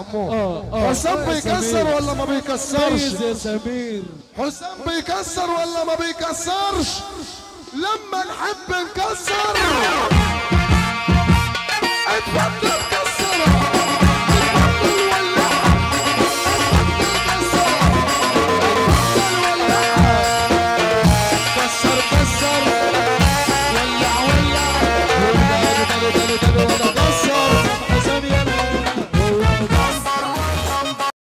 حمو اه اه حسام آه يا بيكسر سمير. ولا ما بيكسرش ميز يا سمير حسام بيكسر ولا ما بيكسرش لما نحب نكسر اتفضل